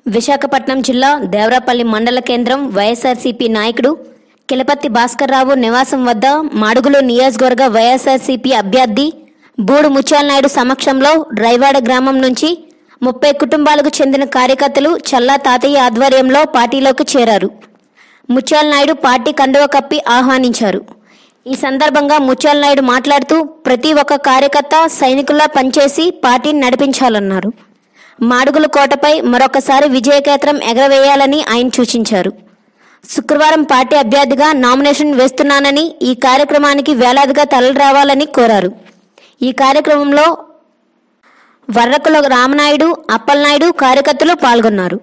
విశాఖపట్నం జిల్లా దేవరాపల్లి మండల కేంద్రం వైఎస్ఆర్సీపీ నాయకుడు కిలపత్తి భాస్కర్రావు నివాసం వద్ద మాడుగులు నియోజకవర్గ వైఎస్ఆర్సీపీ అభ్యర్థి బూడు ముత్యాలనాయుడు సమక్షంలో రైవాడ గ్రామం నుంచి ముప్పై కుటుంబాలకు చెందిన కార్యకర్తలు చల్లా తాతయ్య ఆధ్వర్యంలో పార్టీలోకి చేరారు ముత్యాలనాయుడు పార్టీ కండువ కప్పి ఆహ్వానించారు ఈ సందర్భంగా ముత్యాలనాయుడు మాట్లాడుతూ ప్రతి ఒక్క కార్యకర్త సైనికుల్లా పనిచేసి పార్టీని నడిపించాలన్నారు మాడుగుల కోటపై మరొకసారి విజయకేతనం ఎగరవేయాలని ఆయన సూచించారు శుక్రవారం పార్టీ అభ్యర్థిగా నామినేషన్ వేస్తున్నానని ఈ కార్యక్రమానికి వేలాదిగా తరలిరావాలని కోరారు ఈ కార్యక్రమంలో వర్రకుల రామనాయుడు అప్పలనాయుడు కార్యకర్తలు పాల్గొన్నారు